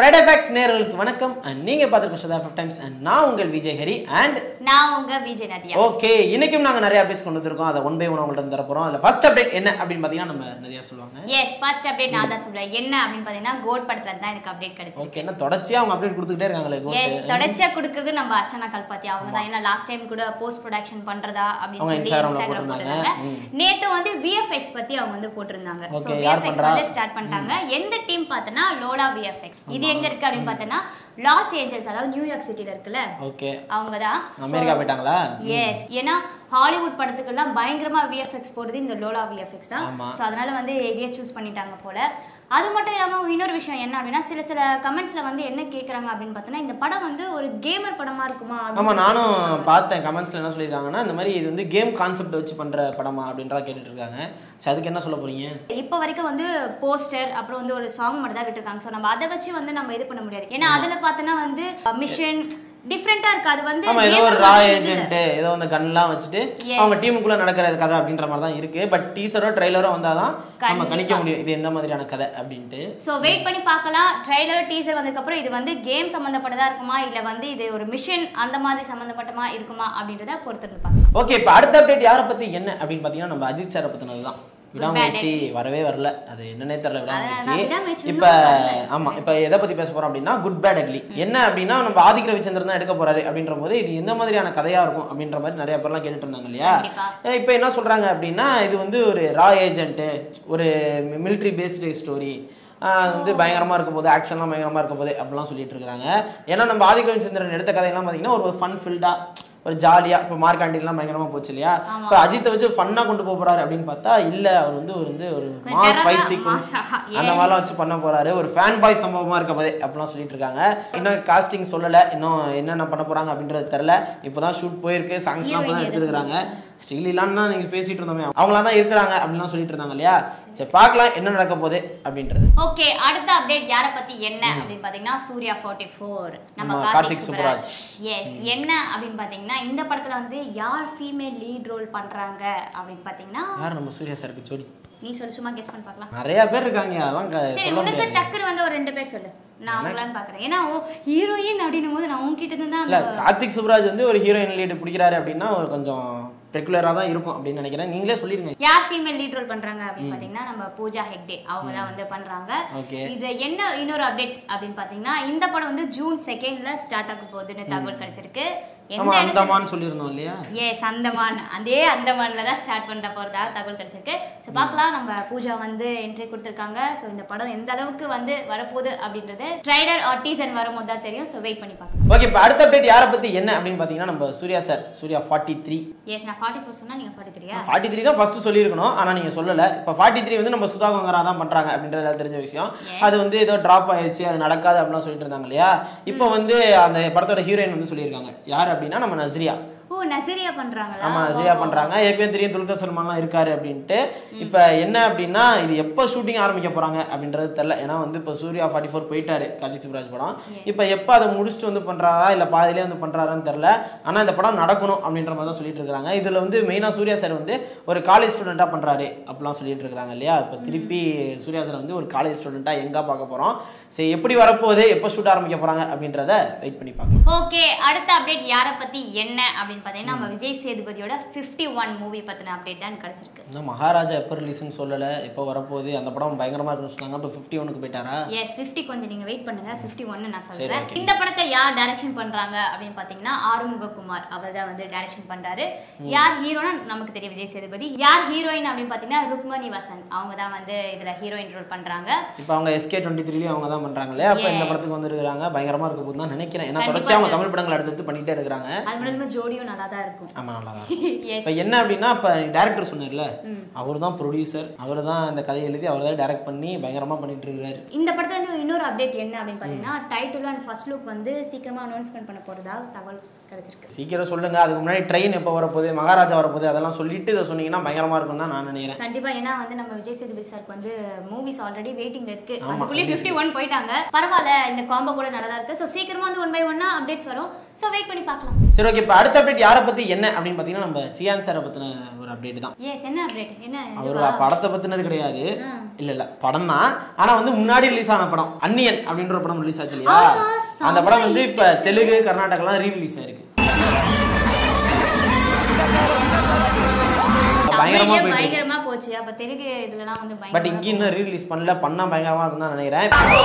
Friday facts நேர்களுக்கு வணக்கம் and நீங்க பார்த்துருக்க ஷதா ஃபைவ் டைம்ஸ் அண்ட் நான் உங்கள் விஜய் ஹரி அண்ட் நான் உங்க விஜய் நதியா ஓகே இன்னைக்கும் நாங்க நிறைய அப்டேட்ஸ் கொண்டு வந்திருக்கோம் அதை ஒன் பை ஒன் உங்கள்ட்ட தர போறோம் அதுல ஃபர்ஸ்ட் அப்டேட் என்ன அப்படின்னு பாத்தீங்கன்னா நம்ம நிறைய சொல்லுவாங்க எஸ் ஃபர்ஸ்ட் அப்டேட் நான் தான் சொல்றேன் என்ன அப்படின்னு பாத்தீங்கன்னா கோட் படத்துல இருந்து தான் எனக்கு அப்டேட் கிடைச்சிருக்கு ஓகே என்ன தொடர்ச்சியா அவங்க அப்டேட் கொடுத்துக்கிட்டே இருக்காங்களே எஸ் கோட்டு தொடர்ச்சியா கொடுக்குறது நம்ம அர்ச்சனா கல்பாத்தி அவங்க தான் ஏன்னா லாஸ்ட் டைம் கூட போஸ்ட் ப்ரொடக்ஷன் பண்றதா அப்படின்னு அவங்க சொல்லி Instagramல இன்ஸ்டாகிராம் போட்டிருந்தாங்க. போட்டிருந்தாங்க நேத்து வந்து விஎஃப்எக்ஸ் பத்தி அவங்க வந்து போட்டிருந்தாங்க ஸோ Okay, யார் விஎஃப்எக்ஸ் பண்றா? வந்து ஸ்டார்ட் பண்ணிட்டாங்க எந்த டீம் பார்த்தனா லோலா விஎஃப்எக்ஸ் இது எங்க இருக்கு அப்படின்னு பார்த்தனா லாஸ் ஏஞ்சல்ஸ் அதாவது நியூயார்க் சிட்டில இருக்குல்ல ஓகே அவங்க தான் அமெரிக்கா போயிட்டாங்களா எஸ் ஏன்னா ஹாலிவுட் படத்துக்கெல்லாம் பயங்கரமா விஎஃப்எக்ஸ் போடுறது இந்த லோலா விஎஃப்எக்ஸ் தான் ஆமா. ஸோ அதனால வந்து இதையே சூஸ் பண்ணிட்டாங்க போல அது மட்டும் இல்லாம இன்னொரு விஷயம் என்ன அப்படின்னா சில சில கமெண்ட்ஸ்ல வந்து என்ன கேக்குறாங்க அப்படின்னு பார்த்தோன்னா இந்த படம் வந்து ஒரு கேமர் படமா இருக்குமா அப்படின்னு ஆமா நானும் பார்த்தேன் கமெண்ட்ஸ்ல என்ன சொல்லியிருக்காங்கன்னா இந்த மாதிரி இது வந்து கேம் கான்செப்ட் வச்சு பண்ற படமா அப்படின்றத கேட்டுட்டு இருக்காங்க சரி அதுக்கு என்ன சொல்ல போறீங்க இப்போ வரைக்கும் வந்து போஸ்டர் அப்புறம் வந்து ஒரு சாங் மட்டும் தான் விட்டுருக்காங்க ஸோ நம்ம அதை வச்சு வந்து நம்ம இது பண்ண முடியாது ஏன்னா அதுல பார்த்தோன்னா வந்து மிஷன் டிஃப்ரெண்டா இருக்கு அது வந்து ஆமா ஏதோ gamer ஒரு ரா மாதிரி இல்ல. ஏஜென்ட் ஏதோ அந்த கன்லாம் வச்சுட்டு Yes. அவங்க டீமுக்குள்ள நடக்கிற கதை அப்படின்ற மாதிரி தான் இருக்கு பட் டீசரோ ட்ரைலரோ வந்தாதான் நம்ம கண்டிப்பா. கணிக்க முடியும் இது எந்த மாதிரியான கதை அப்படின்ட்டு ஸோ வெயிட் பண்ணி பார்க்கலாம் ட்ரைலர் டீசர் வந்ததுக்கப்புறம் இது வந்து கேம் சம்மந்தப்பட்டதா இருக்குமா இல்லை வந்து இது ஒரு மிஷன் அந்த மாதிரி சம்மந்தப்பட்டமா இருக்குமா அப்படின்றத பொறுத்திருந்து பார்க்கலாம் ஓகே இப்போ அடுத்த அப்டேட் யாரை பத்தி என்ன அப்படின்னு பாத்தீங்கன்னா நம்ம அஜித் சாரை பத்தினது தான் விடாமுயற்சி வரவே வரல அது என்னன்னே தெரியல விடாமுயற்சி அதான் விடாமுயற்சி இப்ப ஆமா இப்ப எதை பத்தி பேச போறோம் அப்படின்னா குட் பேட் அக்லி என்ன அப்படின்னா நம்ம ஆதிக்க ரவிச்சந்திரன் தான் எடுக்க போறாரு அப்படின்ற போது இது எந்த மாதிரியான கதையா இருக்கும் அப்படின்ற மாதிரி நிறைய பேர்லாம் கேட்டுட்டு இருந்தாங்க இல்லையா கண்டிப்பா. அஹ் இப்ப என்ன சொல்றாங்க அப்படின்னா இது வந்து ஒரு ரா ஏஜென்ட் ஒரு மிலிட்ரி பேஸ்டு ஸ்டோரி வந்து பயங்கரமா இருக்க போது ஆக்ஷன்லாம் பயங்கரமா இருக்க போது அப்படிலாம் சொல்லிட்டு இருக்காங்க ஏன்னா நம்ம ஆதிக்க ரவிச்சந்திரன் எடுத்த கதையெல்லாம் பாத்தீங்கன்னா ஒரு ஃபன் ஃபில்டா ஒரு ஜாலியா இப்போ மார்க்காண்டிலாம் பயங்கரமா போச்சு இல்லையா ஆமா. இப்போ அஜித்தை வச்சு ஃபன்னா கொண்டு போக போறாரு அப்படின்னு பார்த்தா இல்ல அவர் வந்து ஒரு வந்து ஒரு கொஞ்சம் மாஸ் terror ஃபைட் ஆ, சீக்வன்ஸ் mass ஆ, அந்த yes. மாதிரிலாம் வச்சு பண்ண போறாரு ஒரு ஃபேன் பாய் சம்பவமா இருக்க போதே அப்படிலாம் சொல்லிட்டு இருக்காங்க இன்னும் காஸ்டிங் சொல்லல இன்னும் என்னென்ன பண்ண போறாங்க அப்படின்றது தெரியல இப்போதான் ஷூட் போயிருக்கு சாங்ஸ்லாம் இப்போதான் Heroine எடுத்துருக்காங்க ஸ்ரீலிலான்னு தான் நீங்க பேசிட்டு இருந்தோமே அவங்களாம் தான் இருக்கிறாங்க அப்படிலாம் சொல்லிட்டு இருந்தாங்க இல்லையா சரி பார்க்கலாம் என்ன நடக்க போகுது அப்படின்றது ஓகே அடுத்த அப்டேட் யார பத்தி என்ன அப்படின்னு பாத்தீங்கன்னா சூர்யா 44 ஃபோர் நம்ம நம்ம கார்த்திக் கார்த்திக் சுப்ராஜ் சுப்புராஜ். எஸ் என்ன அப்படின்னு பாத்தீங்கன்னா இந்த படத்துல வந்து யார் ஃபீமேல் லீட் ரோல் பண்றாங்க அப்படின்னு பாத்தீங்கன்னா யார் நம்ம சூர்யா சாருக்கு ஜோடி நீ சொல்லு சும்மா கெஸ் பண்ணி பார்க்கலாம் நிறைய பேர் இருக்காங்க அதெல்லாம் க- சரி சொல்ல உனக்கு முடியாது டக்குன்னு வந்து ஒரு ரெண்டு பேர் சொல்லு நான் அவங்களான்னு பாக்குறேன் ஏன்னா ஹீரோயின் அப்படின்னும் போது நான் உன்கிட்ட இருந்து தான் இல்ல அந்த- கார்த்திக் சுப்ராஜ் வந்து ஒரு ஹீரோயின் லீடு பிடிக்கிறாரு அப்படின்னா ஒரு கொஞ்சம் ரெகுலரா தான் இருக்கும் அப்படின்னு நினைக்கிறேன் நீங்களே சொல்லிருங்க யார் ஃபீமேல் லீட் ரோல் பண்றாங்க அப்படின்னு பாத்தீங்கன்னா நம்ம பூஜா ஹெக்டே அவங்க தான் வந்து பண்றாங்க ஓகே இது என்ன இன்னொரு அப்டேட் அப்படின்னு பாத்தீங்கன்னா இந்த படம் வந்து ஜூன் செகண்ட்ல ஸ்டார்ட் ஆக போகுதுன்னு தகவல் கிடைச்சிருக்கு ஆமா அந்தமான்னு சொல்லியிருந்தோம் இல்லையா எஸ் அந்தமான் அதே அந்தமான்ல தான் ஸ்டார்ட் பண்ண போறதா தகவல் கிடைச்சிருக்கு ஸோ பார்க்கலாம் நம்ம பூஜா வந்து என்ட்ரி கொடுத்துருக்காங்க ஸோ இந்த படம் எந்த அளவுக்கு வந்து வரப்போகுது அப்படின்றது ட்ரைலர் ஆர் டீசர் வரும்போது தான் தெரியும் ஸோ வெயிட் பண்ணி பார்க்கலாம் ஓகே இப்போ அடுத்த அப்டேட் யாரை பத்தி என்ன அப்படின்னு பாத்தீங்கன்னா நம்ம Suriya sir Suriya forty three yes நான் ஃபார்ட்டி ஃபோர் சொன்னா நீங்க ஃபார்ட்டி த்ரீயா ஃபார்ட்டி த்ரீ தான் ஃபர்ஸ்ட் சொல்லியிருக்கணும் ஆனா நீங்க சொல்லல இப்போ ஃபார்ட்டி த்ரீ வந்து நம்ம சுதா கொங்கரா தான் பண்றாங்க அப்படின்றது எல்லாம் தெரிஞ்ச விஷயம் Yes. அது வந்து ஏதோ டிராப் ஆயிருச்சு அது நடக்காது அப்படிலாம் சொல்லிட்டு இருந்தாங்க இல்லையா இப்போ வந்து அந்த படத்தோட ஹீரோயின் வந்து சொல்லியிருக்காங்க யார் அப்படின்னா நம்ம நஸ்ரியா ஓ நசரியா பண்றாங்களா ஆமா நஸ்ரியா பண்றாங்க ஏற்கனவே தெரியும் துல்கர் சல்மான்லாம் இருக்காரு அப்படின்ட்டு இப்போ என்ன அப்படின்னா இது எப்போ ஷூட்டிங் ஆரம்பிக்க போறாங்க அப்படின்றது தெரியல ஏன்னா வந்து இப்போ சூர்யா ஃபார்ட்டி ஃபோர் போயிட்டாரு கார்த்திக் சுப்ராஜ் படம் இப்போ எப்போ அதை முடிச்சுட்டு வந்து பண்றாரா இல்ல பாதியிலே வந்து பண்றாரான்னு தெரியல ஆனா இந்த படம் நடக்கணும் அப்படின்ற மாதிரி தான் சொல்லிட்டு இருக்காங்க இதுல வந்து மெயினா சூர்யா சார் வந்து ஒரு காலேஜ் ஸ்டூடெண்டா பண்றாரு அப்படிலாம் சொல்லிட்டு இருக்காங்க இல்லையா இப்போ திருப்பி சூர்யா சார் வந்து ஒரு காலேஜ் ஸ்டூடெண்டா எங்க பார்க்க போறோம் சரி எப்படி வரப்போகுது எப்போ ஷூட் ஆரம்பிக்க போறாங்க அப்படின்றத வெயிட் பண்ணி பார்க்கலாம் ஓகே அடுத்த அப்டேட் யார பத்தி என்ன அப்படின்னு பார்த்தீங்கன்னா நம்ம விஜய் சேதுபதியோட 51 ஒன் மூவி பத்தின அப்டேட் தான் கிடைச்சிருக்கு இன்னும் மகாராஜா எப்போ ரிலீஸ்னு சொல்லல எப்போ வரப்போகுது அந்த படம் பயங்கரமா இருக்குன்னு சொன்னாங்க இப்போ ஃபிஃப்டி ஒனுக்கு போயிட்டாரா எஸ் 50 கொஞ்சம் நீங்க வெயிட் பண்ணுங்க 51 ஒன்னு நான் சரி, சொல்றேன் okay. இந்த படத்தை யார் டைரக்ஷன் பண்றாங்க அப்படின்னு பாத்தீங்கன்னா ஆறுமுககுமார் அவர் தான் வந்து டைரக்ஷன் பண்றாரு யார் ஹீரோனா நமக்கு தெரியும் விஜய் சேதுபதி யார் ஹீரோயின் அப்படின்னு பாத்தீங்கன்னா ருக்மணி வசந்த் அவங்க தான் வந்து இதுல ஹீரோயின் ரோல் பண்றாங்க இப்போ அவங்க எஸ்கே டுவெண்ட்டி த்ரீலயும் அவங்க தான் பண்றாங்க இல்லையா அப்போ இந்த Yes. படத்துக்கு வந்துருக்காங்க பயங்கரமா இருக்க போது தான் நினைக்கிறேன் ஏன்னா கண்டிப்பா தொடர்ச்சியா அவங்க அது- தமிழ் படங்கள் அடுத்தடுத்து பண்ணிட்டே இருக்கிறாங்க அது மட்டும் இல்லாம ஜோடியும் நல்லா தான் இருக்கும் ஆமா நல்லா தான் எஸ் இப்போ என்ன அப்படின்னா இப்போ டேரக்டர் சொன்னார்ல ம். அவர் தான் ப்ரொடியூசர் அவர் தான் இந்த கதையை எழுதி அவர் தான் டைரக்ட் பண்ணி பயங்கரமா பண்ணிட்டு இருக்காரு இந்த படத்துல வந்து இன்னொரு அப்டேட் என்ன அப்படின்னு பாத்தீங்கன்னா டைட்டில் அண்ட் ஃபர்ஸ்ட் லுக் வந்து சீக்கிரமா அனௌன்ஸ்மெண்ட் பண்ண போறதா தகவல் கிடைச்சிருக்கு சீக்கிரம் சொல்லுங்க அதுக்கு முன்னாடி ட்ரெயின் எப்போ வரப்போகுது மகாராஜா வரப்போகுது அதெல்லாம் சொல்லிட்டு இதை சொன்னீங்கன்னா பயங்கரமா இருக்கும் தான் நான் நினைக்கிறேன் கண்டிப்பா ஏன்னா வந்து நம்ம விஜய் சேதுபதி சாருக்கு வந்து மூவிஸ் ஆல்ரெடி வெயிட்டிங்ல இருக்கு ஆமா, அதுக்குள்ளே ஃபிஃப்டி ஒன் போயிட்டாங்க பரவாயில்ல இந்த காம்போ கூட நல்லா தான் இருக்கு ஸோ சீக்கிரமா வந்து ஒன் பை ஒன்னா அப்டேட்ஸ் வரும் ஸோ வெயிட் பண்ணி பார்க்கலாம் சரி ஓகே இப்போ அடுத்த அப்டேட் யாரை பத்தி என்ன அப்படின்னு பார்த்தீங்கன்னா நம்ம சியான் சாரை பத்தின ஒரு அப்டேட் தான் எஸ் என்ன அப்டேட் என்ன அவர் இதுவா? படத்தை பத்தினது கிடையாது ஆ. இல்ல இல்ல படம் தான் ஆனா வந்து முன்னாடி ரிலீஸ் ஆன படம் அன்னியன் அப்படின்ற ஒரு படம் ரிலீஸ் ஆச்சு இல்லையா ஆமா, அந்த படம் செம்ம வந்து இப்ப தெலுங்கு கர்நாடகாலாம் ரீ ரிலீஸ் ஆயிருக்கு பயங்கரமா தமிழ்லயே போயிட்டு இருக்கு. பயங்கரமா போச்சு அப்ப தெலுங்கு இதுலலாம் வந்து பட் பயங்கரமா இங்க இன்னும் ரீ ரிலீஸ் பண்ணல பண்ணா பயங்கரமா இருக்கும் தான் நினைக்கிறேன்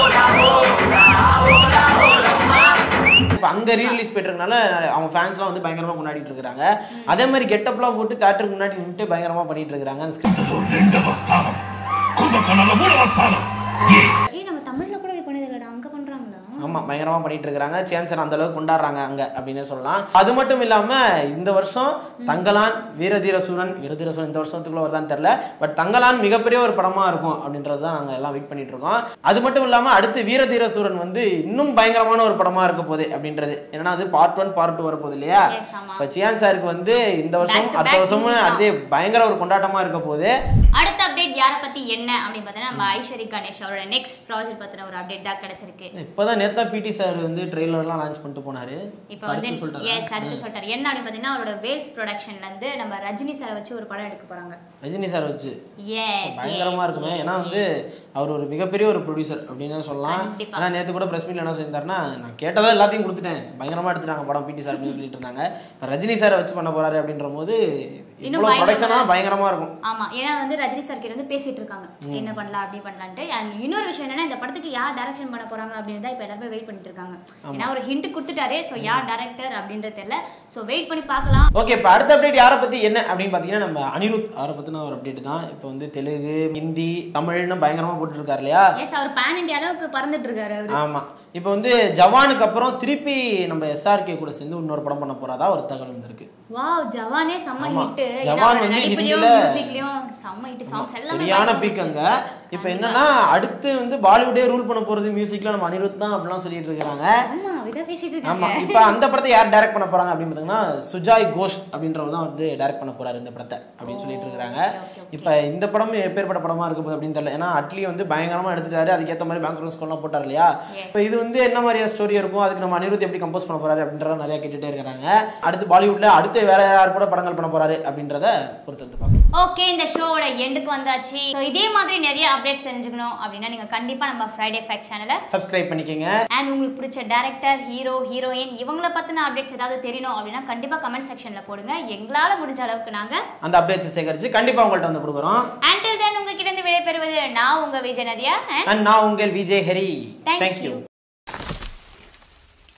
இப்ப அங்க ரீ ரிலீஸ் போயிட்டு இருக்கனால அவங்க ஃபேன்ஸ்லாம் வந்து பயங்கரமா கொண்டாடிட்டு இருக்காங்க அதே மாதிரி கெட்டப்லாம் போட்டு தேட்டருக்கு முன்னாடி நின்னுட்டு பயங்கரமா பண்ணிட்டு இருக்காங்க அந்த script రెండవ స్థానం కుంభకోణంలో మూడవ స్థానం ఏ ஏய் நம்ம தமிழ்ல கூட இப்படி பண்ணது இல்லடா அங்க பண்றாங்களா ஆமா பயங்கரமா பண்ணிட்டு இருக்காங்க சான்சர் அந்த அளவுக்கு கொண்டாடுறாங்க அங்க அப்படின்னு சொல்லலாம் அது மட்டும் இல்லாம இந்த வருஷம் தங்கலான் வீரதீர சூரன் வீரதீர சூரன் இந்த வருஷத்துக்குள்ள வருதான்னு தெரியல பட் தங்கலான் மிகப்பெரிய ஒரு படமா இருக்கும் அப்படின்றது தான் நாங்க எல்லாம் வெயிட் பண்ணிட்டு இருக்கோம் அது மட்டும் இல்லாம அடுத்து வீரதீர சூரன் வந்து இன்னும் பயங்கரமான ஒரு படமா இருக்க போகுது அப்படின்றது ஏன்னா அது பார்ட் ஒன் பார்ட் டூ வரப்போகுது இல்லையா Yes, ஆமா. இப்ப சியான் சாருக்கு வந்து இந்த வருஷம் Back to அடுத்த back வருஷமும் movies தான். அதே பயங்கர ஒரு கொண்டாட்டமா இருக்க போகுது அடுத்த அப்டேட் யாரை பத்தி என்ன அப்படின்னு பார்த்தீங்கன்னா நம்ம ஐஸ்வரி கணேஷ் அவரோட நெக்ஸ்ட் ப்ராஜெக்ட் பத்தின ஒரு அப்டேட் தான் கிடைச்சிருக்கு இப்பதான் நேத்தா பிடி சார் வந்து ட்ரெய்லர்லாம் லான்ச் பண்ணிட்டு போனாரு இப்போ வந்து அடுத்து சொல்லிட்டாரா? எஸ் அடுத்து சொல்லிட்டாரு என்ன அப்படின்னு பார்த்தீங்கன்னா அவரோட வேல்ஸ் ப்ரொடக்ஷன்ல இருந்து நம்ம ரஜினி சாரை வச்சு ஒரு படம் எடுக்க போறாங்க ரஜினி சார் வச்சு எஸ் பயங்கரமா இருக்குமே ஏன்னா வந்து அவர் ஒரு மிகப்பெரிய ஒரு ப்ரொடியூசர் அப்படின்னு சொல்லலாம் கண்டிப்பா. ஏன்னா நேத்து கூட பிரஸ் மீட்ல என்ன சொல்லியிருந்தாருன்னா நான் கேட்டதா எல்லாத்தையும் கொடுத்துட்டேன் பயங்கரமா எடுத்துட்டாங்க படம் பிடி சார் அப்படின்னு சொல்லிட்டு இருந்தாங்க இப்ப ரஜினி சாரை வச்சு பண்ண போறாரு அப்படின்ற போது இன்னும் இவ்வளவு பயங்கரமா ப்ரொடக்ஷனா பயங்கரமா இருக்கும் ஆமா ஏன்னா வந்து ரஜினி சார் கிட்ட வந்து பேசிட்டு இருக்காங்க என்ன பண்ணலாம் அப்படி பண்ணலான்ட்டு அண்ட் இன்னொரு விஷயம் என்னன்னா இந்த படத்துக்கு யார் டைரக்ஷன் பண்ண போறாங்க அப்படின்னு தான் இப்போ எல்லாருமே வெயிட் பண்ணிட்டு இருக்காங்க ஏன்னா ஒரு ஹிண்ட் கொடுத்துட்டாரு ஸோ யார் டைரக்டர் அப்படின்றது தெரியல ஸோ வெயிட் பண்ணி பார்க்கலாம் ஓகே இப்போ அடுத்த அப்டேட் யாரை பத்தி என்ன அப்படின்னு பாத்தீங்கன்னா நம்ம அனிருத் அவரை பத்தின ஒரு அப்டேட் தான் இப்போ வந்து தெலுங்கு ஹிந்தி தமிழ்னு பயங்கரமா போட்டுட்டு இருக்காரு இல்லையா எஸ் அவர் பேன் இந்தியா அளவுக்கு பறந்துட்டு இருக்காரு அவரு ஆமா இப்போ வந்து ஜவானுக்கு அப்புறம் திருப்பி நம்ம எஸ்ஆர்கே கூட சேர்ந்து இன்னொரு படம் பண்ண போறதா ஒரு தகவல் வந்திருக்கு வாவ் ஜவானே செம்ம ஆமா. ஹிட் ஜவான் வந்து நடிப்புலயும் ஹிந்தில- மியூசிக்லயும் செம்ம ஹிட் சாங்ஸ் எல்லாமே சரியான பயங்கரமா பீக் போச்சு. அங்க இப்போ என்னன்னா அடுத்து வந்து பாலிவுட்டே ரூல் பண்ண போறது மியூசிக்ல நம்ம அனிருத் தான் அப்படிலாம் சொல்லிட்டு இருக்காங்க ஆமா இதை பேசிட்டு ஆமா இருக்காங்க இப்போ அந்த படத்தை யார் டைரக்ட் பண்ண போறாங்க அப்படின்னு பார்த்தீங்கன்னா சுஜாய் கோஷ் அப்படின்றவர் தான் வந்து டைரக்ட் பண்ண போறாரு இந்த படத்தை அப்படின்னு சொல்லிட்டு இருக்காங்க okay, okay, okay. இப்போ இந்த படம் எப்பேற்பட்ட படமா இருக்க போகுது அப்படின்னு தெரியல ஏன்னா அட்லி வந்து பயங்கரமா எடுத்துட்டாரு அதுக்கேற்ற மாதிரி பேங்க் ஸ்கோர்லாம் போட்டார் இல்லையா Yes. இப்போ இது வந்து என்ன மாதிரியா ஸ்டோரி இருக்கும் அதுக்கு நம்ம அனிருத் எப்படி கம்போஸ் பண்ண போறாரு அப்படின்றத நிறைய கேட்டுட்டே இருக்காங்க அடுத்து பாலிவுட்ல அடுத்து வேற யார் கூட படங்கள் பண்ண போறாரு அப்படின்றத பொறுத்து வந்து பார்க்கலாம் ஓகே இந்த ஷோவோட எண்டுக்கு வந்தாச்சு ஸோ இதே மாதிரி நிறைய அப்டேட்ஸ் தெரிஞ்சுக்கணும் அப்படின்னா நீங்க கண்டிப்பா நம்ம ஃப்ரைடே ஃபேக்ட் சேனலை சப்ஸ்கிரைப் பண்ணிக்கங்க அண்ட் உங்களுக்கு பிடிச்ச டேரக்டர் ஹீரோ ஹீரோயின் இவங்கள பத்தின அப்டேட்ஸ் ஏதாவது தெரியணும் அப்படின்னா கண்டிப்பா கமெண்ட் செக்ஷன்ல போடுங்க எங்களால முடிஞ்ச அளவுக்கு நாங்க அந்த அப்டேட்ஸ் சேகரிச்சு கண்டிப்பா உங்கள்ட்ட வந்து கொடுக்குறோம் அண்டில் தென் உங்ககிட்ட இருந்து விடைபெறுவது நான் உங்க விஜய் நதியா அண்ட் நான் உங்கள் விஜய் ஹரி தேங்க்யூ தேங்க்யூ